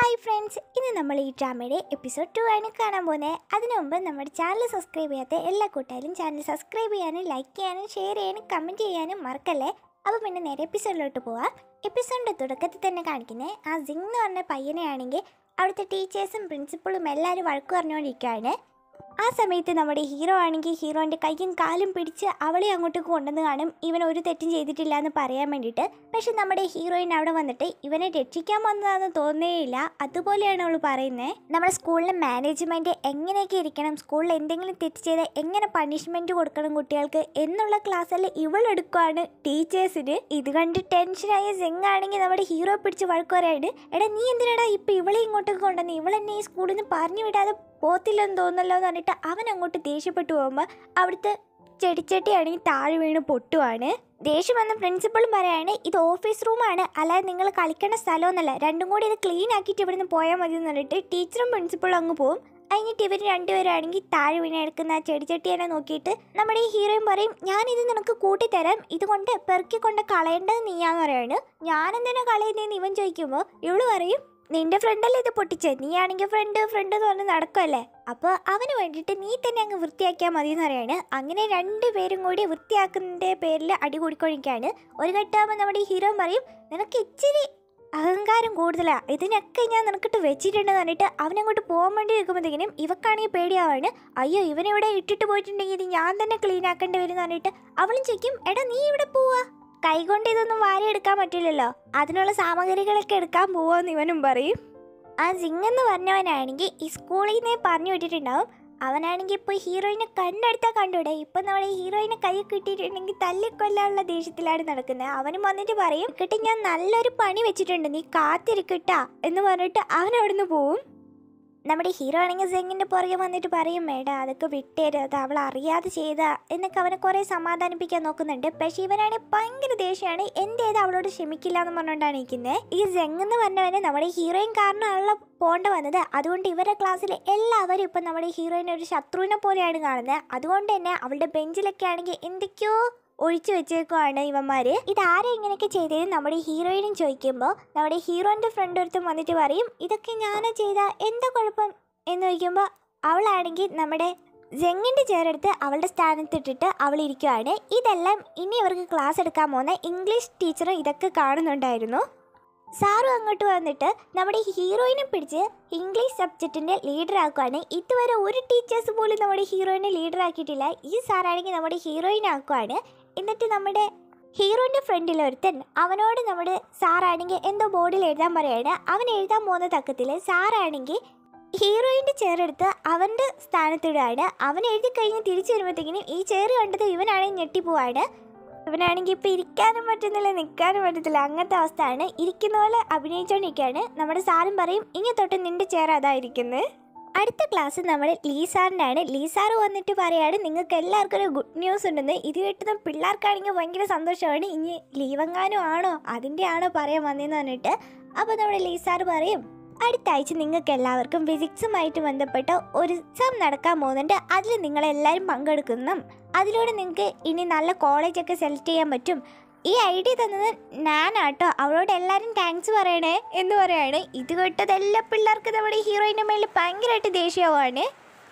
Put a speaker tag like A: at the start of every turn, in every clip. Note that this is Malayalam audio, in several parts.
A: ഹായ് ഫ്രണ്ട്സ് ഇന്ന് നമ്മൾ ഈ ഡ്രാമയുടെ എപ്പിസോഡ് ടു ആണ് കാണാൻ പോകുന്നത് അതിനു മുമ്പ് നമ്മുടെ ചാനൽ സബ്സ്ക്രൈബ് ചെയ്യാത്ത എല്ലാ കൂട്ടുകാരും ചാനൽ സബ്സ്ക്രൈബ് ചെയ്യാനും ലൈക്ക് ചെയ്യാനും ഷെയർ ചെയ്യാനും കമൻറ്റ് ചെയ്യാനും മറക്കല്ലേ അപ്പോൾ പിന്നെ നേരെ എപ്പിസോഡിലോട്ട് പോവാം എപ്പിസോഡിൻ്റെ തുടക്കത്തിൽ തന്നെ കാണിക്കുന്നത് ആ സിംഗ് എന്ന് പറഞ്ഞ പയ്യനെയാണെങ്കിൽ അവിടുത്തെ ടീച്ചേഴ്സും പ്രിൻസിപ്പളും എല്ലാവരും വഴക്ക് പറഞ്ഞുകൊണ്ടിരിക്കുകയാണ് ആ സമയത്ത് നമ്മുടെ ഹീറോ ആണെങ്കിൽ ഹീറോൻ്റെ കയ്യും കാലും പിടിച്ച് അവളെ അങ്ങോട്ട് കൊണ്ടുവന്ന് കാണും ഇവൻ ഒരു തെറ്റും ചെയ്തിട്ടില്ല എന്ന് പറയാൻ വേണ്ടിയിട്ട് പക്ഷെ നമ്മുടെ ഹീറോയിൻ അവിടെ വന്നിട്ട് ഇവനെ രക്ഷിക്കാൻ വന്നതാണെന്ന് തോന്നുകയില്ല അതുപോലെയാണ് അവൾ പറയുന്നത് നമ്മുടെ സ്കൂളിലെ മാനേജ്മെൻറ്റ് എങ്ങനെയൊക്കെ ഇരിക്കണം സ്കൂളിൽ എന്തെങ്കിലും തെറ്റ് ചെയ്താൽ എങ്ങനെ പണിഷ്മെൻറ്റ് കൊടുക്കണം കുട്ടികൾക്ക് എന്നുള്ള ക്ലാസ്സിൽ ഇവൾ എടുക്കുവാണ് ടീച്ചേഴ്സിന് ഇത് കണ്ട് ടെൻഷനായ സെങ് ആണെങ്കിൽ നമ്മുടെ ഹീറോ പിടിച്ച് വഴക്ക് പറയായിട്ട് എടാ നീ എന്തിനാടാ ഇപ്പം ഇവളെ ഇങ്ങോട്ടേക്ക് കൊണ്ടുവന്ന് ഇവളെന്നെ ഈ സ്കൂളിൽ നിന്ന് പറഞ്ഞു വിടാതെ പോത്തില്ലെന്ന് തോന്നല്ലോ എന്ന് പറഞ്ഞിട്ട് അവൻ അങ്ങോട്ട് ദേഷ്യപ്പെട്ടു പോകുമ്പോൾ അവിടുത്തെ ചെടിച്ചട്ടിയാണെങ്കിൽ താഴെ വീണ് പൊട്ടുവാണ് ദേഷ്യം വന്ന പ്രിൻസിപ്പളും പറയാണ് ഇത് ഓഫീസ് റൂമാണ് അല്ലാതെ നിങ്ങൾ കളിക്കേണ്ട സ്ഥലമൊന്നുമല്ല രണ്ടും കൂടി ഇത് ക്ലീൻ ആക്കിയിട്ട് ഇവിടുന്ന് പോയാൽ മതി എന്ന് പറഞ്ഞിട്ട് ടീച്ചറും പ്രിൻസിപ്പളും അങ്ങ് പോകും കഴിഞ്ഞിട്ട് ഇവർ രണ്ടുപേരാണെങ്കിൽ താഴെ വീണ് എടുക്കുന്ന ആ ചെടിച്ചട്ടിയെ നോക്കിയിട്ട് നമ്മുടെ ഈ ഹീറോയും പറയും ഞാനിത് നിനക്ക് കൂട്ടിത്തരാം ഇതുകൊണ്ട് പെറുക്കി കൊണ്ട് കളയേണ്ടത് നീയാന്ന് പറയാണ് ഞാനെന്തിനാ കളയുന്നതെന്ന് ഇവൻ ചോദിക്കുമ്പോൾ ഇവള് പറയും നിന്റെ ഫ്രണ്ടല്ലേ ഇത് പൊട്ടിച്ചേ നീ ആണെങ്കിൽ ഫ്രണ്ട് ഫ്രണ്ട് എന്ന് പറഞ്ഞ് നടക്കുമല്ലേ അപ്പോൾ അവന് വേണ്ടിയിട്ട് നീ തന്നെ അങ്ങ് വൃത്തിയാക്കിയാൽ മതി എന്ന് പറയാണ് അങ്ങനെ രണ്ടുപേരും കൂടി വൃത്തിയാക്കുന്നതിൻ്റെ പേരിൽ അടി കൂടിക്കൊണ്ടിരിക്കുകയാണ് ഒരു ഘട്ടമാകുമ്പോൾ നമ്മുടെ ഈ ഹീറോ പറയും നിനക്ക് ഇച്ചിരി അഹങ്കാരം കൂടുതലാണ് ഇതിനൊക്കെ ഞാൻ നിനക്കിട്ട് വെച്ചിട്ടുണ്ടെന്ന് പറഞ്ഞിട്ട് അവനങ്ങോട്ട് പോകാൻ വേണ്ടി നിൽക്കുമ്പോഴത്തേക്കിനും ഇവക്കാണെങ്കിൽ പേടിയാവാണ് അയ്യോ ഇവനിവിടെ ഇട്ടിട്ട് പോയിട്ടുണ്ടെങ്കിൽ ഇത് ഞാൻ തന്നെ ക്ലീൻ ആക്കേണ്ടി വരും എന്ന് പറഞ്ഞിട്ട് അവളും ചോദിക്കും എടാ നീ ഇവിടെ പോവാ കൈകൊണ്ട് ഇതൊന്നും വാരി എടുക്കാൻ പറ്റില്ലല്ലോ അതിനുള്ള സാമഗ്രികളൊക്കെ എടുക്കാൻ പോവാന്ന് ഇവനും പറയും ആ സിംഗ് എന്ന് പറഞ്ഞവനാണെങ്കിൽ ഈ സ്കൂളിൽ നിന്ന് പറഞ്ഞു വിട്ടിട്ടുണ്ടാവും അവനാണെങ്കിൽ ഇപ്പോൾ ഹീറോയിനെ കണ്ടെടുത്താൽ കണ്ടൂടെ ഇപ്പം നമ്മുടെ ഹീറോയിനെ കൈ കിട്ടിയിട്ടുണ്ടെങ്കിൽ തല്ലിക്കൊല്ലാനുള്ള ദേഷ്യത്തിലാണ് നടക്കുന്നത് അവനും വന്നിട്ട് പറയും കിട്ടി ഞാൻ നല്ലൊരു പണി വെച്ചിട്ടുണ്ട് നീ കാത്തിരിക്കട്ടാ എന്ന് പറഞ്ഞിട്ട് അവൻ അവിടുന്ന് പോവും നമ്മുടെ ഹീറോ ആണെങ്കിൽ സെങ്ങിൻ്റെ പുറകെ വന്നിട്ട് പറയും മേഡ അതൊക്കെ വിട്ടേരത് അവൾ അറിയാതെ ചെയ്ത എന്നൊക്കെ അവനെ കുറേ സമാധാനിപ്പിക്കാൻ നോക്കുന്നുണ്ട് പക്ഷേ ഇവനാണെങ്കിൽ ഭയങ്കര ദേഷ്യമാണ് എന്തേത് അവളോട് ക്ഷമിക്കില്ല എന്ന് പറഞ്ഞുകൊണ്ടാണ് ഇരിക്കുന്നത് ഈ സെങ് എന്ന് പറഞ്ഞവനെ നമ്മുടെ ഹീറോയിൻ കാരണമാണല്ലോ പോണ്ട വന്നത് അതുകൊണ്ട് ഇവരുടെ ക്ലാസ്സിൽ എല്ലാവരും ഇപ്പം നമ്മുടെ ഹീറോയിനെ ഒരു ശത്രുവിനെ പോലെയാണ് കാണുന്നത് അതുകൊണ്ട് തന്നെ അവളുടെ ബെഞ്ചിലൊക്കെ ആണെങ്കിൽ എന്തൊക്കെയോ ഒഴിച്ചു വെച്ചേക്കുവാണ് ഇവന്മാര് ഇതാരെ ഇങ്ങനെയൊക്കെ ചെയ്തത് നമ്മുടെ ഹീറോയിനും ചോദിക്കുമ്പോൾ നമ്മുടെ ഹീറോയിൻ്റെ ഫ്രണ്ട് ഒരുത്തും വന്നിട്ട് പറയും ഇതൊക്കെ ഞാനാ ചെയ്ത എന്താ കുഴപ്പം എന്ന് ചോദിക്കുമ്പോൾ അവളാണെങ്കിൽ നമ്മുടെ ജെങ്ങിൻ്റെ ചേരെടുത്ത് അവളുടെ സ്ഥാനത്തിട്ടിട്ട് അവൾ ഇരിക്കുവാണ് ഇതെല്ലാം ഇനി ഇവർക്ക് ക്ലാസ് എടുക്കാൻ പോകുന്ന ഇംഗ്ലീഷ് ടീച്ചറും ഇതൊക്കെ കാണുന്നുണ്ടായിരുന്നു സാറും അങ്ങോട്ട് വന്നിട്ട് നമ്മുടെ ഹീറോയിനെ പിടിച്ച് ഇംഗ്ലീഷ് സബ്ജക്റ്റിൻ്റെ ലീഡർ ആക്കുവാണ് ഇതുവരെ ഒരു ടീച്ചേഴ്സ് പോലും നമ്മുടെ ഹീറോയിനെ ലീഡർ ആക്കിയിട്ടില്ല ഈ സാറാണെങ്കിൽ നമ്മുടെ ഹീറോയിനെ ആക്കുവാണ് എന്നിട്ട് നമ്മുടെ ഹീറോയിൻ്റെ ഫ്രണ്ടിൽ ഒരുത്തൻ അവനോട് നമ്മുടെ സാറാണെങ്കിൽ എന്തോ ബോർഡിൽ എഴുതാൻ പറയാണ് അവൻ എഴുതാൻ പോകുന്ന തക്കത്തിൽ സാറാണെങ്കിൽ ഹീറോയിൻ്റെ ചെയറെടുത്ത് അവൻ്റെ സ്ഥാനത്തിടുകയാണ് അവൻ എഴുതി കഴിഞ്ഞ് തിരിച്ചു വരുമ്പോഴത്തേക്കിനും ഈ ചെയർ കണ്ടത് ഇവനാണെങ്കിൽ ഞെട്ടിപ്പോവാണ് ഇവനാണെങ്കിൽ ഇപ്പം ഇരിക്കാനും പറ്റുന്നില്ല നിൽക്കാനും പറ്റത്തില്ല അങ്ങനത്തെ അവസ്ഥയാണ് ഇരിക്കുന്ന പോലെ അഭിനയിച്ചുകൊണ്ടിരിക്കുകയാണ് നമ്മുടെ സാറും പറയും ഇനി തൊട്ട് നിന്റെ ചെയർ അതായിരിക്കുന്നത് അടുത്ത ക്ലാസ് നമ്മുടെ ലീസാറിൻ്റെ ആണ് ലീസാറ് വന്നിട്ട് പറയാണ് നിങ്ങൾക്ക് എല്ലാവർക്കും ഒരു ഗുഡ് ന്യൂസ് ഉണ്ടെന്ന് ഇത് കിട്ടുന്ന പിള്ളേർക്കാണെങ്കിൽ ഭയങ്കര സന്തോഷമാണ് ഇനി ലീവെങ്ങാനും ആണോ അതിൻ്റെ ആണോ പറയാൻ വന്നതെന്ന് പറഞ്ഞിട്ട് അപ്പോൾ നമ്മുടെ ലീസാറ് പറയും അടുത്ത ആഴ്ച നിങ്ങൾക്ക് എല്ലാവർക്കും ഫിസിക്സുമായിട്ട് ബന്ധപ്പെട്ട ഒരു എക്സാം നടക്കാൻ പോകുന്നുണ്ട് അതിൽ നിങ്ങളെല്ലാവരും പങ്കെടുക്കണം അതിലൂടെ നിങ്ങൾക്ക് ഇനി നല്ല കോളേജൊക്കെ സെലക്ട് ചെയ്യാൻ പറ്റും ഈ ഐഡിയ തന്നത് ഞാനാട്ടോ അവളോട് എല്ലാവരും താങ്ക്സ് പറയണേ എന്ന് പറയാണ് ഇത് കേട്ടത് എല്ലാ പിള്ളേർക്കും നമ്മുടെ ഹീറോയിൻ്റെ മേളിൽ ഭയങ്കരമായിട്ട് ദേഷ്യമാവാണ്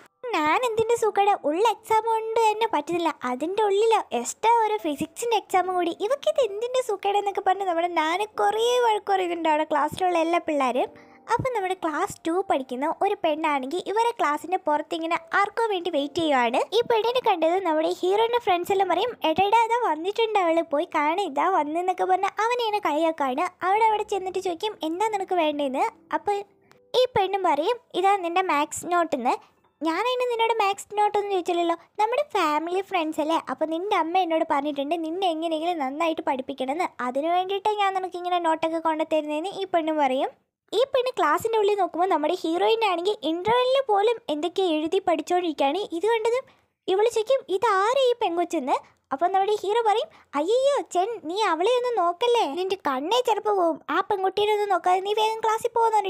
A: ഞാൻ എന്തിൻ്റെ സുഖയുടെ ഉള്ള എക്സാം കൊണ്ട് തന്നെ പറ്റുന്നില്ല അതിൻ്റെ ഉള്ളിൽ എക്സ്ട്രാ ഒരു ഫിസിക്സിൻ്റെ എക്സാം കൂടി ഇവക്കിത് എന്തിൻ്റെ സുഖയുടെ എന്നൊക്കെ പറഞ്ഞ് നമ്മുടെ ഞാൻ കുറേ വഴക്ക് പറയുന്നുണ്ട് അവിടെ ക്ലാസ്സിലുള്ള എല്ലാ പിള്ളേരും അപ്പം നമ്മുടെ ക്ലാസ് ടു പഠിക്കുന്ന ഒരു പെണ്ണാണെങ്കിൽ ഇവരെ ക്ലാസ്സിൻ്റെ പുറത്ത് ഇങ്ങനെ ആർക്കോ വേണ്ടി വെയിറ്റ് ചെയ്യുവാണ് ഈ പെണ്ണിനെ കണ്ടത് നമ്മുടെ ഹീറോയുടെ ഫ്രണ്ട്സ് എല്ലാം പറയും എടേടാ ഇതാ വന്നിട്ടുണ്ട് അവള് പോയി കാണാൻ ഇതാ വന്നെന്നൊക്കെ പറഞ്ഞ് അവനെയാണ് കളിയാക്കാണ് അവിടെ അവിടെ ചെന്നിട്ട് ചോദിക്കും എന്താ നിനക്ക് വേണ്ടതെന്ന് അപ്പോൾ ഈ പെണ്ണും പറയും ഇതാ നിൻ്റെ മാത്സ് നോട്ടെന്ന് ഞാനതിന് നിന്നോട് മാത്സ് നോട്ടൊന്നും ചോദിച്ചില്ലല്ലോ നമ്മുടെ ഫാമിലി ഫ്രണ്ട്സ് അല്ലേ അപ്പോൾ നിൻ്റെ അമ്മ എന്നോട് പറഞ്ഞിട്ടുണ്ട് നിന്നെ എങ്ങനെയെങ്കിലും നന്നായിട്ട് പഠിപ്പിക്കണമെന്ന് അതിന് വേണ്ടിയിട്ട് ഞാൻ നിനക്ക് ഇങ്ങനെ നോട്ടൊക്കെ കൊണ്ടു തരുന്നതെന്ന് ഈ പെണ്ണും പറയും ഈ പെണ്ണ് ക്ലാസ്സിൻ്റെ ഉള്ളിൽ നോക്കുമ്പോൾ നമ്മുടെ ഹീറോയിൻ്റെ ആണെങ്കിൽ ഇൻ്റർവെല്ലിൽ പോലും എന്തൊക്കെയോ എഴുതി പഠിച്ചുകൊണ്ടിരിക്കുകയാണ് ഇത് കണ്ടതും ഇവള് ചോദിക്കും ഇതാരാ ഈ പെങ്കൊച്ചെന്ന് അപ്പം നമ്മുടെ ഹീറോ പറയും അയ്യോ ചെൻ നീ അവളെ ഒന്ന് നോക്കല്ലേ നിന്റെ കണ്ണേ ചിലപ്പോൾ പോവും ആ പെൺകുട്ടീനെ ഒന്ന് നോക്കാതെ നീ വേഗം ക്ലാസ്സിൽ പോകുന്ന പറഞ്ഞിട്ട്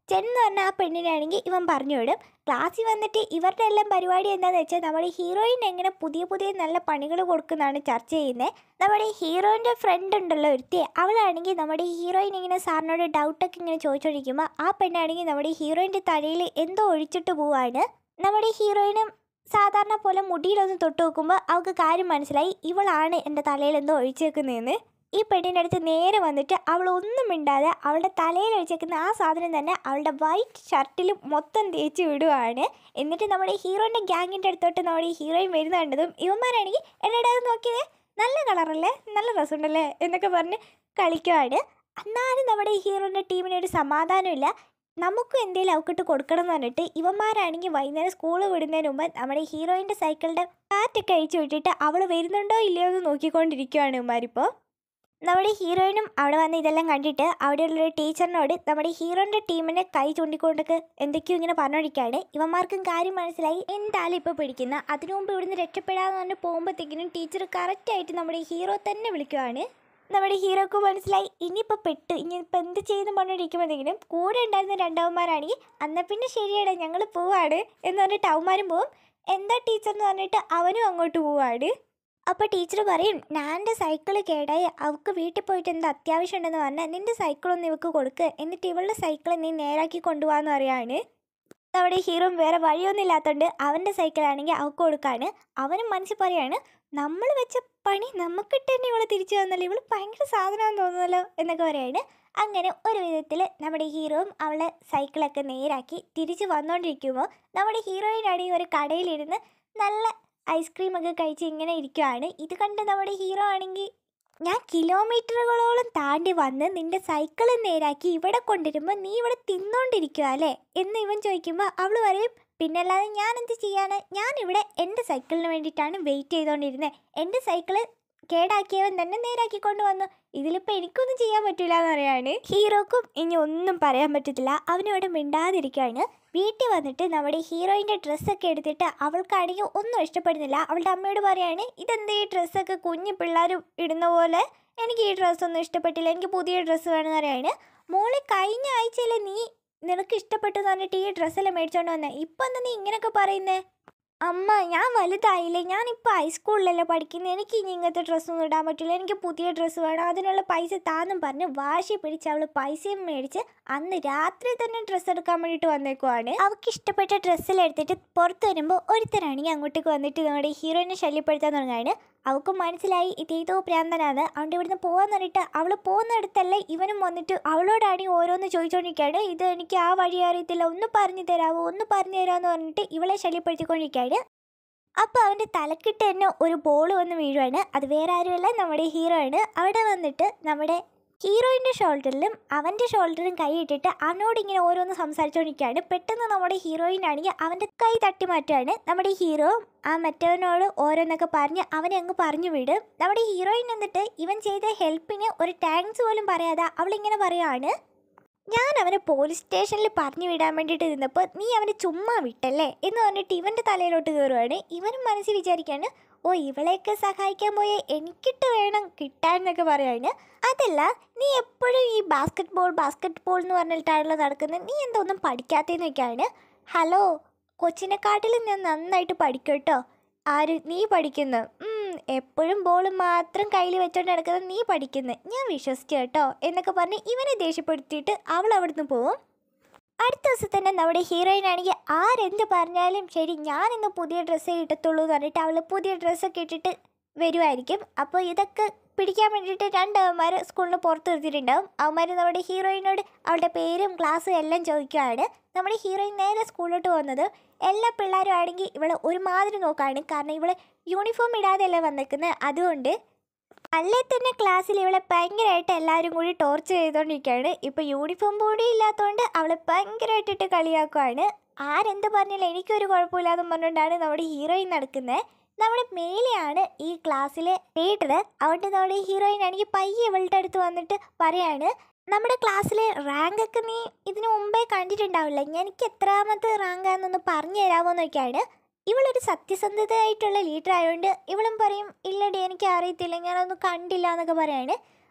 A: ചെന്ന് പറഞ്ഞ ആ പെണ്ണിനാണെങ്കിൽ ഇവൻ പറഞ്ഞു വിടും ക്ലാസ്സിൽ വന്നിട്ട് ഇവരുടെ എല്ലാം പരിപാടി എന്താണെന്ന് വെച്ചാൽ നമ്മുടെ ഹീറോയിൻ എങ്ങനെ പുതിയ പുതിയ നല്ല പണികൾ കൊടുക്കുന്നതാണ് ചർച്ച ചെയ്യുന്നത് നമ്മുടെ ഹീറോയിൻ്റെ ഫ്രണ്ട് ഉണ്ടല്ലോ ഒരുത്തി അവളാണെങ്കിൽ നമ്മുടെ ഹീറോയിൻ ഇങ്ങനെ സാറിനോട് ഡൗട്ടൊക്കെ ഇങ്ങനെ ചോദിച്ചോണ്ടിരിക്കുമ്പോൾ ആ പെണ്ണാണെങ്കിൽ നമ്മുടെ ഹീറോയിൻ്റെ തലയിൽ എന്തോ ഒഴിച്ചിട്ട് പോവാണ് നമ്മുടെ ഹീറോയിനും സാധാരണ പോലെ മുടിയിലൊന്ന് തൊട്ട് നോക്കുമ്പോൾ അവൾക്ക് കാര്യം മനസ്സിലായി ഇവളാണ് എൻ്റെ തലയിൽ എന്തോ ഒഴിച്ചേക്കുന്നതെന്ന് ഈ പെണ്ണിൻ്റെ അടുത്ത് നേരെ വന്നിട്ട് അവൾ ഒന്നും മിണ്ടാതെ അവളുടെ തലയിൽ ഒഴിച്ചേക്കുന്ന ആ സാധനം തന്നെ അവളുടെ വൈറ്റ് ഷർട്ടിൽ മൊത്തം തേച്ച് വിടുവാണ് എന്നിട്ട് നമ്മുടെ ഹീറോയിൻ്റെ ഗ്യാങ്ങിൻ്റെ അടുത്തോട്ട് നമ്മുടെ ഹീറോയിൻ വരുന്ന കണ്ടതും ഇവന്മാരാണെങ്കിൽ എന്നെ നോക്കിയതേ നല്ല കളറല്ലേ നല്ല രസമുണ്ടല്ലേ എന്നൊക്കെ പറഞ്ഞ് കളിക്കുവാണ് എന്നാലും നമ്മുടെ ഈ ഹീറോയിൻ്റെ ടീമിന് ഒരു സമാധാനമില്ല നമുക്കും എന്തെങ്കിലും അവക്കിട്ട് കൊടുക്കണം എന്ന് പറഞ്ഞിട്ട് ഇവന്മാരാണെങ്കിൽ വൈകുന്നേരം സ്കൂൾ വിടുന്നതിന് മുമ്പ് നമ്മുടെ ഹീറോയിൻ്റെ സൈക്കിളിൻ്റെ കാറ്റൊക്കെ അഴിച്ചു വിട്ടിട്ട് അവൾ വരുന്നുണ്ടോ ഇല്ലയോ എന്ന് നോക്കിക്കൊണ്ടിരിക്കുകയാണ് ഇവന്മാരിപ്പോൾ നമ്മുടെ ഹീറോയിനും അവിടെ വന്ന് ഇതെല്ലാം കണ്ടിട്ട് അവിടെയുള്ളൊരു ടീച്ചറിനോട് നമ്മുടെ ഹീറോയിൻ്റെ ടീമിനെ കൈ ചൂണ്ടിക്കൊണ്ടൊക്കെ എന്തൊക്കെയോ ഇങ്ങനെ പറഞ്ഞോണ്ടിരിക്കുകയാണ് ഇവന്മാർക്കും കാര്യം മനസ്സിലായി എന്തായാലും ഇപ്പോൾ പിടിക്കുന്ന അതിനു മുമ്പ് ഇവിടുന്ന് രക്ഷപ്പെടാന്ന് പറഞ്ഞ് പോകുമ്പോഴത്തേക്കിനും ടീച്ചർ കറക്റ്റായിട്ട് നമ്മുടെ ഹീറോ തന്നെ വിളിക്കുവാണ് നമ്മുടെ ഹീറോക്ക് മനസ്സിലായി ഇനിയിപ്പോൾ പെട്ട് ഇനിയിപ്പോൾ എന്ത് ചെയ്യുന്നു പറഞ്ഞിരിക്കുമ്പോഴത്തേക്കിനും കൂടെ ഉണ്ടായിരുന്ന രണ്ടവന്മാരാണെങ്കിൽ എന്നാൽ പിന്നെ ശരിയാണ് ഞങ്ങൾ പോവാണ് എന്ന് പറഞ്ഞിട്ട് അവന്മാരും പോവും എന്താ ടീച്ചർ എന്ന് പറഞ്ഞിട്ട് അവനും അങ്ങോട്ട് പോവാണ് അപ്പോൾ ടീച്ചർ പറയും ഞാൻ എൻ്റെ സൈക്കിൾ കേടായി അവൾക്ക് വീട്ടിൽ പോയിട്ട് എന്താ അത്യാവശ്യം ഉണ്ടെന്ന് പറഞ്ഞാൽ നിൻ്റെ സൈക്കിളൊന്ന് ഇവൾക്ക് കൊടുക്ക് എന്നിട്ട് ഇവളുടെ സൈക്കിൾ നീ നേരാക്കി കൊണ്ടുപോകാന്ന് പറയാണ് നമ്മുടെ ഹീറോ വേറെ വഴിയൊന്നും ഇല്ലാത്തതുകൊണ്ട് അവൻ്റെ സൈക്കിളാണെങ്കിൽ അവൾക്ക് കൊടുക്കാണ് അവനും മനസ്സിൽ പറയാണ് നമ്മൾ വെച്ച പണി നമുക്കിട്ട് തന്നെ ഇവള് തിരിച്ചു വന്നല്ലോ ഇവള് ഭയങ്കര സാധനമാണെന്ന് തോന്നുന്നല്ലോ എന്നൊക്കെ പറയാണ് അങ്ങനെ ഒരു വിധത്തിൽ നമ്മുടെ ഹീറോയും അവളെ സൈക്കിളൊക്കെ നേരാക്കി തിരിച്ച് വന്നുകൊണ്ടിരിക്കുമ്പോൾ നമ്മുടെ ഹീറോയിനാണെങ്കിൽ ഒരു കടയിലിരുന്ന് നല്ല ഐസ്ക്രീമൊക്കെ കഴിച്ച് ഇങ്ങനെ ഇരിക്കുവാണ് ഇത് കണ്ട് നമ്മുടെ ഹീറോ ആണെങ്കിൽ ഞാൻ കിലോമീറ്ററുകളോളം താണ്ടി വന്ന് നിന്റെ സൈക്കിൾ നേരാക്കി ഇവിടെ കൊണ്ടുവരുമ്പോൾ നീ ഇവിടെ തിന്നോണ്ടിരിക്കുക അല്ലേ എന്ന് ഇവൻ ചോദിക്കുമ്പോൾ അവൾ പറയും പിന്നല്ലാതെ ഞാൻ എന്ത് ചെയ്യാന് ഞാനിവിടെ എൻ്റെ സൈക്കിളിന് വേണ്ടിയിട്ടാണ് വെയിറ്റ് ചെയ്തുകൊണ്ടിരുന്നത് എൻ്റെ സൈക്കിള് കേടാക്കിയവൻ തന്നെ നേരാക്കി കൊണ്ടുവന്നു ഇതിലിപ്പോൾ എനിക്കൊന്നും ചെയ്യാൻ പറ്റില്ല എന്ന് പറയാണ് ഹീറോക്കും ഇനി ഒന്നും പറയാൻ പറ്റത്തില്ല അവനിവിടെ മിണ്ടാതിരിക്കുകയാണ് വീട്ടിൽ വന്നിട്ട് നമ്മുടെ ഹീറോയിൻ്റെ ഡ്രസ്സൊക്കെ എടുത്തിട്ട് അവൾക്കാണെങ്കിൽ ഒന്നും ഇഷ്ടപ്പെടുന്നില്ല അവളുടെ അമ്മയോട് പറയാണ് ഇതെന്ത് ഈ ഡ്രസ്സൊക്കെ കുഞ്ഞു പിള്ളേർ ഇടുന്ന പോലെ എനിക്ക് ഈ ഡ്രസ്സൊന്നും ഇഷ്ടപ്പെട്ടില്ല എനിക്ക് പുതിയ ഡ്രസ്സ് വേണമെന്ന് പറയാണ് മോളെ കഴിഞ്ഞ ആഴ്ചയിൽ നീ നിനക്ക് ഇഷ്ടപ്പെട്ടു എന്ന് പറഞ്ഞിട്ട് ഈ ഡ്രസ്സെല്ലാം മേടിച്ചോണ്ട് വന്നേ ഇപ്പം എന്താ നീ ഇങ്ങനെയൊക്കെ പറയുന്നേ അമ്മ ഞാൻ വലുതായില്ലേ ഞാനിപ്പോൾ ഹൈസ്കൂളിലല്ലേ പഠിക്കുന്നത് എനിക്ക് ഇനി ഇങ്ങനത്തെ ഡ്രസ്സൊന്നും ഇടാൻ പറ്റില്ല എനിക്ക് പുതിയ ഡ്രസ്സ് വേണം അതിനുള്ള പൈസ താന്നും പറഞ്ഞ് വാശി പിടിച്ച് അവൾ പൈസയും മേടിച്ച് അന്ന് രാത്രി തന്നെ ഡ്രസ്സ് എടുക്കാൻ വേണ്ടിയിട്ട് വന്നേക്കുവാണ് അവൾക്ക് ഇഷ്ടപ്പെട്ട ഡ്രസ്സെല്ലാം എടുത്തിട്ട് പുറത്ത് വരുമ്പോൾ ഒരുത്തരാണെങ്കിൽ അങ്ങോട്ടേക്ക് വന്നിട്ട് നമ്മുടെ ഹീറോയിനെ ശല്യപ്പെടുത്താൻ തുടങ്ങുകയാണ് അവൾക്ക് മനസ്സിലായി ഇതേതോ പ്രാന്തനാണ് അതുകൊണ്ട് ഇവിടുന്ന് പോകാൻ പറഞ്ഞിട്ട് അവൾ പോകുന്നിടത്തല്ലേ ഇവനും വന്നിട്ട് അവളോടാണെങ്കിൽ ഓരോന്ന് ചോദിച്ചുകൊണ്ടിരിക്കുകയാണ് ഇത് എനിക്ക് ആ വഴി അറിയത്തില്ല ഒന്ന് പറഞ്ഞു തരാമോ ഒന്ന് പറഞ്ഞു തരാമെന്ന് പറഞ്ഞിട്ട് ഇവളെ ശല്യപ്പെടുത്തിക്കൊണ്ടിരിക്കുകയാണ് അപ്പോൾ അവൻ്റെ തലക്കിട്ട് തന്നെ ഒരു ബോൾ വന്ന് വീഴുവാണ് അത് വേറെ ആരുമല്ല നമ്മുടെ ഹീറോ ആണ് അവിടെ വന്നിട്ട് നമ്മുടെ ഹീറോയിൻ്റെ ഷോൾഡറിലും അവൻ്റെ ഷോൾഡറും കൈ ഇട്ടിട്ട് അവനോട് ഇങ്ങനെ ഓരോന്ന് സംസാരിച്ചുകൊണ്ടിരിക്കുകയാണ് പെട്ടെന്ന് നമ്മുടെ ഹീറോയിൻ ആണെങ്കിൽ അവൻ്റെ കൈ തട്ടി മാറ്റുകയാണ് നമ്മുടെ ഹീറോ ആ മറ്റവനോട് ഓരോന്നൊക്കെ പറഞ്ഞ് അവനെ അങ്ങ് പറഞ്ഞു വിടും നമ്മുടെ ഹീറോയിൻ എന്നിട്ട് ഇവൻ ചെയ്ത ഹെൽപ്പിന് ഒരു താങ്ക്സ് പോലും പറയാതെ അവളിങ്ങനെ പറയുകയാണ് ഞാൻ അവനെ പോലീസ് സ്റ്റേഷനിൽ പറഞ്ഞു വിടാൻ വേണ്ടിയിട്ട് നിന്നപ്പോൾ നീ അവനെ ചുമ്മാ വിട്ടല്ലേ എന്ന് പറഞ്ഞിട്ട് ഇവൻ്റെ തലയിലോട്ട് കയറുവാണ് ഇവനും മനസ്സിൽ വിചാരിക്കാണ് ഓ ഇവളെയൊക്കെ സഹായിക്കാൻ പോയ എനിക്കിട്ട് വേണം കിട്ടാൻ എന്നൊക്കെ പറയാണ് അതല്ല നീ എപ്പോഴും ഈ ബാസ്ക്കറ്റ് ബോൾ ബാസ്ക്കറ്റ് ബോൾ എന്ന് പറഞ്ഞിട്ടാണല്ലോ നടക്കുന്നത് നീ എന്താ ഒന്നും പഠിക്കാത്തതെന്ന് വെക്കാണ് ഹലോ കൊച്ചിനെക്കാട്ടിലും ഞാൻ നന്നായിട്ട് പഠിക്കും കേട്ടോ ആര് നീ പഠിക്കുന്നു ഉം, എപ്പോഴും ബോൾ മാത്രം കയ്യിൽ വെച്ചോണ്ട് നടക്കുന്നത് നീ പഠിക്കുന്നു ഞാൻ വിശ്വസിച്ചു കേട്ടോ എന്നൊക്കെ പറഞ്ഞ് ഇവനെ ദേഷ്യപ്പെടുത്തിയിട്ട് അവൾ അവിടുന്ന് പോവും അടുത്ത ദിവസം തന്നെ നമ്മുടെ ഹീറോയിൻ ആണെങ്കിൽ ആരെന്ത് പറഞ്ഞാലും ശരി ഞാൻ ഇന്ന് പുതിയ ഡ്രസ്സേ ഇട്ടത്തുള്ളൂ എന്ന് പറഞ്ഞിട്ട് അവൾ പുതിയ ഡ്രസ്സൊക്കെ ഇട്ടിട്ട് വരുമായിരിക്കും അപ്പോൾ ഇതൊക്കെ പിടിക്കാൻ വേണ്ടിയിട്ട് രണ്ട് അവന്മാർ സ്കൂളിന് പുറത്ത് നിർത്തിയിട്ടുണ്ടാവും അവന്മാർ നമ്മുടെ ഹീറോയിനോട് അവളുടെ പേരും ക്ലാസ്സും എല്ലാം ചോദിക്കുകയാണ് നമ്മുടെ ഹീറോയിൻ നേരെ സ്കൂളിലോട്ട് പോകുന്നത് എല്ലാ പിള്ളേരും ആണെങ്കിൽ ഇവളെ ഒരുമാതിരി നോക്കുകയാണ് കാരണം ഇവളെ യൂണിഫോം ഇടാതെയല്ലേ വന്നേക്കുന്നത് അതുകൊണ്ട് അല്ലേ തന്നെ ക്ലാസ്സിൽ ഇവളെ ഭയങ്കരമായിട്ട് എല്ലാവരും കൂടി ടോർച്ചർ ചെയ്തുകൊണ്ടിരിക്കുകയാണ് ഇപ്പോൾ യൂണിഫോം കൂടി ഇല്ലാത്തതുകൊണ്ട് അവളെ ഭയങ്കരമായിട്ടിട്ട് കളിയാക്കുവാണ് ആരെന്ത് പറഞ്ഞാലും എനിക്കൊരു കുഴപ്പമില്ലാന്ന് പറഞ്ഞുകൊണ്ടാണ് നമ്മുടെ ഹീറോയിൻ നടക്കുന്നത് നമ്മുടെ മേലെയാണ് ഈ ക്ലാസ്സിലെ ലീഡർ അതുകൊണ്ട് നമ്മുടെ ഹീറോയിൻ ആണെങ്കിൽ പയ്യെ ഇവളുടെ അടുത്ത് വന്നിട്ട് പറയാണ് നമ്മുടെ ക്ലാസ്സിലെ റാങ്ക് ഒക്കെ നീ ഇതിനു മുമ്പേ കണ്ടിട്ടുണ്ടാവില്ല എനിക്ക് എത്രാമത്തെ റാങ്കാന്നൊന്ന് പറഞ്ഞു തരാമോ എന്നൊക്കെയാണ് ഇവളൊരു സത്യസന്ധതയായിട്ടുള്ള ലീഡർ ആയതുകൊണ്ട് ഇവളും പറയും ഇല്ലടി എനിക്ക് അറിയത്തില്ല ഞാനൊന്നും കണ്ടില്ല എന്നൊക്കെ പറയാണ്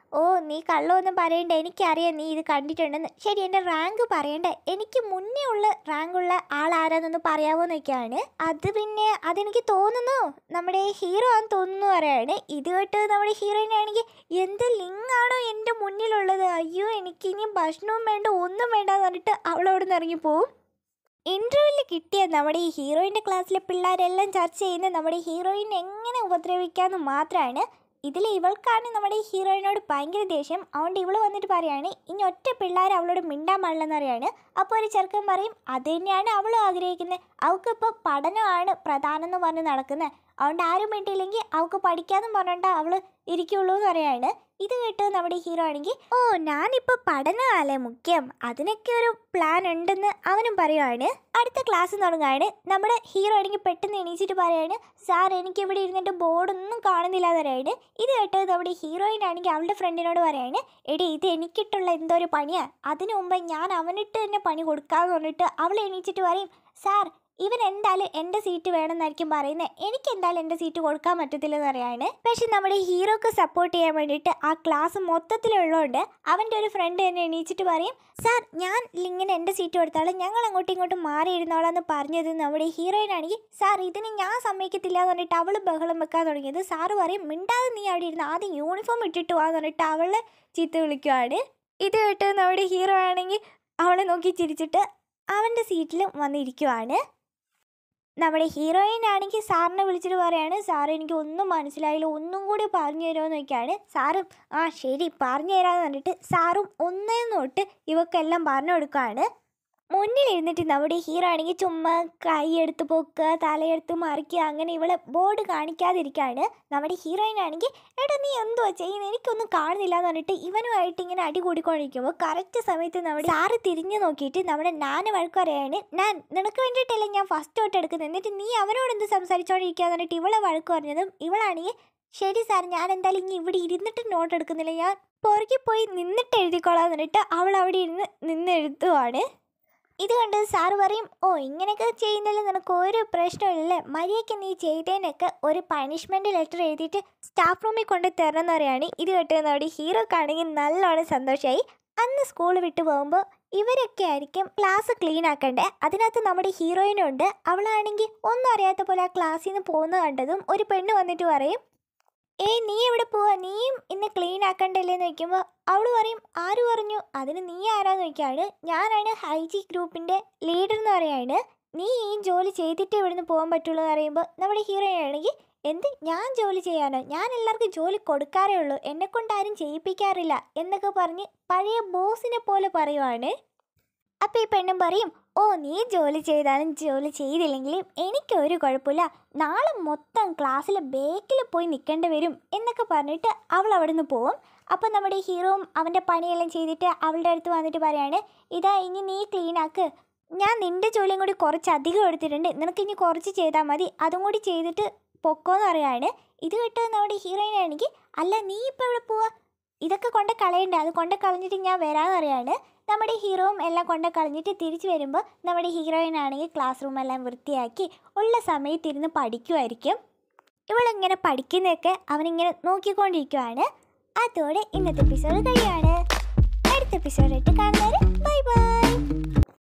A: ഓ നീ കള്ളമൊന്നും പറയണ്ട എനിക്കറിയാം നീ ഇത് കണ്ടിട്ടുണ്ടെന്ന് ശരി എൻ്റെ റാങ്ക് പറയണ്ട എനിക്ക് മുന്നേ ഉള്ള റാങ്കുള്ള ആളാരാന്നൊന്ന് പറയാമോ എന്നൊക്കെയാണ് അത് പിന്നെ അതെനിക്ക് തോന്നുന്നു നമ്മുടെ ഹീറോ ആണെന്ന് തോന്നുന്നു പറയാണ് ഇത് കേട്ട് നമ്മുടെ ഹീറോയിനെ ആണെങ്കിൽ എന്ത് ലിങ്ങാണോ എൻ്റെ മുന്നിലുള്ളത് അയ്യോ എനിക്ക് ഇനി ഭക്ഷണവും വേണ്ട ഒന്നും വേണ്ട എന്ന് പറഞ്ഞിട്ട് അവളവിടെ നിന്ന് ഇറങ്ങിപ്പോവും ഇൻ്റർവ്യൂവിൽ കിട്ടിയ നമ്മുടെ ഈ ഹീറോയിൻ്റെ ക്ലാസ്സിലെ പിള്ളേരെല്ലാം ചർച്ച ചെയ്യുന്ന നമ്മുടെ ഹീറോയിൻ എങ്ങനെ ഉപദ്രവിക്കാമെന്ന് മാത്രമാണ് ഇതിൽ ഇവൾക്കാണ് നമ്മുടെ ഈ ഹീറോയിനോട് ഭയങ്കര ദേഷ്യം അതുകൊണ്ട് ഇവള് വന്നിട്ട് പറയാണ് ഇനി ഒറ്റ പിള്ളേർ അവളോട് മിണ്ടാൻ പാടില്ലെന്ന് പറയാണ് അപ്പോൾ ഒരു ചെറുക്കൻ പറയും അത് തന്നെയാണ് അവളും ആഗ്രഹിക്കുന്നത് അവൾക്കിപ്പോൾ പഠനമാണ് പ്രധാനം എന്ന് പറഞ്ഞ് നടക്കുന്നത് അതുകൊണ്ട് ആരും മിണ്ടിയില്ലെങ്കിൽ അവൾക്ക് പഠിക്കാമെന്ന് പറഞ്ഞിട്ട് അവൾ ഇരിക്കുള്ളൂ എന്ന് പറയാണ് ഇത് കേട്ട് നമ്മുടെ ഹീറോ ആണെങ്കിൽ ഓ ഞാനിപ്പോൾ പഠനമല്ലേ മുഖ്യം അതിനൊക്കെ ഒരു പ്ലാൻ ഉണ്ടെന്ന് അവനും പറയുവാണ് അടുത്ത ക്ലാസ് തുടങ്ങുകയാണ് നമ്മുടെ ഹീറോ ആണെങ്കിൽ പെട്ടെന്ന് എണീച്ചിട്ട് പറയാണ് സാർ എനിക്ക് ഇവിടെ ഇരുന്നിട്ട് ബോർഡൊന്നും കാണുന്നില്ല എന്ന് പറയാണ് ഇത് കേട്ട് നമ്മുടെ ഹീറോയിൻ ആണെങ്കിൽ അവളുടെ ഫ്രണ്ടിനോട് പറയാണ് എടി ഇത് എനിക്കിട്ടുള്ള എന്തോ ഒരു പണിയാണ് അതിനു മുമ്പ് ഞാൻ അവനിട്ട് തന്നെ പണി കൊടുക്കാന്ന് പറഞ്ഞിട്ട് അവൾ എണീച്ചിട്ട് പറയും സാർ ഇവൻ എന്തായാലും എൻ്റെ സീറ്റ് വേണമെന്നായിരിക്കും പറയുന്നത് എനിക്ക് എന്തായാലും എൻ്റെ സീറ്റ് കൊടുക്കാൻ പറ്റത്തില്ലെന്ന് പറയാണ് പക്ഷെ നമ്മുടെ ഹീറോക്ക് സപ്പോർട്ട് ചെയ്യാൻ വേണ്ടിയിട്ട് ആ ക്ലാസ് മൊത്തത്തിലുള്ളതുകൊണ്ട് അവൻ്റെ ഒരു ഫ്രണ്ട് തന്നെ എണീച്ചിട്ട് പറയും സാർ ഞാൻ ഇങ്ങനെ എൻ്റെ സീറ്റ് കൊടുത്താലും ഞങ്ങൾ അങ്ങോട്ടും ഇങ്ങോട്ടും മാറിയിരുന്നോളാം എന്ന് പറഞ്ഞത് നമ്മുടെ ഹീറോയിൻ ആണെങ്കിൽ സാർ ഇതിന് ഞാൻ സമ്മതിക്കത്തില്ല എന്ന് പറഞ്ഞിട്ട് അവൾ ബഹളം വെക്കാൻ തുടങ്ങിയത് സാറ് പറയും മിണ്ടാതെ നീ അവിടെ ഇരുന്ന് ആദ്യം യൂണിഫോം ഇട്ടിട്ട് വാന്ന് പറഞ്ഞിട്ട് അവളെ ചീത്ത വിളിക്കുവാണ് ഇത് കേട്ട് നമ്മുടെ ഹീറോ ആണെങ്കിൽ അവളെ നോക്കി ചിരിച്ചിട്ട് അവൻ്റെ സീറ്റിലും വന്നിരിക്കുവാണ് നമ്മുടെ ഹീറോയിൻ ആണെങ്കിൽ സാറിനെ വിളിച്ചിട്ട് പറയാണ് സാർ എനിക്ക് ഒന്നും മനസ്സിലായില്ല ഒന്നും കൂടി പറഞ്ഞു തരുമോന്നൊക്കെയാണ് സാറും ആ ശരി പറഞ്ഞു തരാമെന്ന് പറഞ്ഞിട്ട് സാറും ഒന്നേന്ന് തൊട്ട് ഇവക്കെല്ലാം പറഞ്ഞു കൊടുക്കുകയാണ് മുന്നിലിരുന്നിട്ട് നമ്മുടെ ഹീറോ ആണെങ്കിൽ ചുമ്മാ കൈ എടുത്ത് പൊക്കുക തലയെടുത്ത് മറിക്കുക അങ്ങനെ ഇവളെ ബോർഡ് കാണിക്കാതിരിക്കുകയാണ് നമ്മുടെ ഹീറോയിൻ ആണെങ്കിൽ എടാ നീ എന്തുവാ ചെയ്യുന്നത് എനിക്കൊന്നും കാണുന്നില്ല എന്ന് പറഞ്ഞിട്ട് ഇവനുമായിട്ട് ഇങ്ങനെ അടി കൂടിക്കൊണ്ടിരിക്കുമ്പോൾ കറക്റ്റ് സമയത്ത് നമ്മുടെ സാറ് തിരിഞ്ഞു നോക്കിയിട്ട് നമ്മുടെ നാന് വഴക്ക് പറയാണ് ഞാൻ നിനക്ക് വേണ്ടിയിട്ടല്ലേ ഞാൻ ഫസ്റ്റ് തൊട്ട് എടുക്കുന്നത് എന്നിട്ട് നീ അവനോട് എന്ത് സംസാരിച്ചോണ്ടിരിക്കുക എന്ന് പറഞ്ഞിട്ട് ഇവളെ വഴക്ക് പറഞ്ഞതും ഇവളാണെങ്കിൽ ശരി സാർ ഞാൻ എന്തായാലും ഇനി ഇവിടെ ഇരുന്നിട്ട് നോട്ട് എടുക്കുന്നില്ല ഞാൻ പുറകെ പോയി നിന്നിട്ട് എഴുതിക്കോളാം എന്ന് പറഞ്ഞിട്ട് അവൾ അവിടെ ഇരുന്ന് നിന്ന് എഴുതുവാണ് ഇത് കണ്ട് സാറ് പറയും ഓ ഇങ്ങനെയൊക്കെ ചെയ്യുന്നതിൽ നിനക്ക് ഒരു പ്രശ്നമില്ലല്ലേ മര്യാദയ്ക്ക് നീ ചെയ്തതിനൊക്കെ ഒരു പണിഷ്മെൻറ്റ് ലെറ്റർ എഴുതിയിട്ട് സ്റ്റാഫ് റൂമിൽ കൊണ്ട് തരണം എന്ന് പറയുകയാണ് ഇത് കേട്ടുന്നതോടെ ഹീറോക്കാണെങ്കിൽ നല്ലോണം സന്തോഷമായി അന്ന് സ്കൂൾ വിട്ടു പോകുമ്പോൾ ഇവരൊക്കെ ആയിരിക്കും ക്ലാസ് ക്ലീൻ ആക്കണ്ടേ അതിനകത്ത് നമ്മുടെ ഹീറോയിനും ഉണ്ട് അവളാണെങ്കിൽ ഒന്നും അറിയാത്ത പോലെ ആ ക്ലാസ്സിൽ നിന്ന് പോകുന്ന കണ്ടതും ഒരു പെണ്ണ് വന്നിട്ട് പറയും ഏയ് നീ എവിടെ പോവാ നീയും ഇന്ന് ക്ലീൻ ആക്കണ്ടല്ലേ എന്ന് ചോദിക്കുമ്പോൾ അവൾ പറയും ആര് പറഞ്ഞു അതിന് നീ ആരാന്ന് ചോദിക്കുകയാണ് ഞാനാണ് ഹൈജി ഗ്രൂപ്പിൻ്റെ ലീഡർ എന്ന് പറയാണ് നീ ഈ ജോലി ചെയ്തിട്ട് ഇവിടുന്ന് പോകാൻ പറ്റുള്ളൂ എന്ന് പറയുമ്പോൾ നമ്മുടെ ഹീറോയിൻ ആണെങ്കിൽ എന്ത് ഞാൻ ജോലി ചെയ്യാനോ ഞാൻ എല്ലാവർക്കും ജോലി കൊടുക്കാറേ ഉള്ളൂ എന്നെ കൊണ്ട് ആരും ചെയ്യിപ്പിക്കാറില്ല എന്നൊക്കെ പറഞ്ഞ് പഴയ ബോസിനെ പോലെ പറയുവാണ് അപ്പോൾ ഈ പെണ്ണും പറയും ഓ നീ ജോലി ചെയ്താലും ജോലി ചെയ്തില്ലെങ്കിലും എനിക്കൊരു കുഴപ്പമില്ല നാളെ മൊത്തം ക്ലാസ്സിൽ ബേക്കിൽ പോയി നിൽക്കേണ്ടി വരും എന്നൊക്കെ പറഞ്ഞിട്ട് അവൾ അവിടെ നിന്ന് പോവും അപ്പോൾ നമ്മുടെ ഹീറോയും അവൻ്റെ പണിയെല്ലാം ചെയ്തിട്ട് അവളുടെ അടുത്ത് വന്നിട്ട് പറയാണ് ഇതാ ഇനി നീ ക്ലീൻ ആക്ക് ഞാൻ നിൻ്റെ ജോലിയും കൂടി കുറച്ച് അധികം എടുത്തിട്ടുണ്ട് നിനക്ക് ഇനി കുറച്ച് ചെയ്താൽ മതി അതും കൂടി ചെയ്തിട്ട് പൊക്കോന്ന് പറയാണ് ഇത് കേട്ട് നമ്മുടെ ഹീറോയിൻ ആണെങ്കിൽ അല്ല നീ ഇപ്പോൾ എവിടെ പോവാ ഇതൊക്കെ കൊണ്ട് കളയണ്ട അത് കൊണ്ട് കളഞ്ഞിട്ട് ഞാൻ വരാമെന്ന് പറയാണ് നമ്മുടെ ഹീറോയും എല്ലാം കൊണ്ട് കളഞ്ഞിട്ട് തിരിച്ചു വരുമ്പോൾ നമ്മുടെ ഹീറോയിൻ ആണെങ്കിൽ ക്ലാസ് റൂം എല്ലാം വൃത്തിയാക്കി ഉള്ള സമയത്തിരുന്ന് പഠിക്കുമായിരിക്കും ഇവളിങ്ങനെ പഠിക്കുന്നതൊക്കെ അവനിങ്ങനെ നോക്കിക്കൊണ്ടിരിക്കുവാണ് അതോടെ ഇന്നത്തെ എപ്പിസോഡ് കഴിയാണ് അടുത്ത എപ്പിസോഡായിട്ട് കാണുന്നവരെ ബൈ ബൈ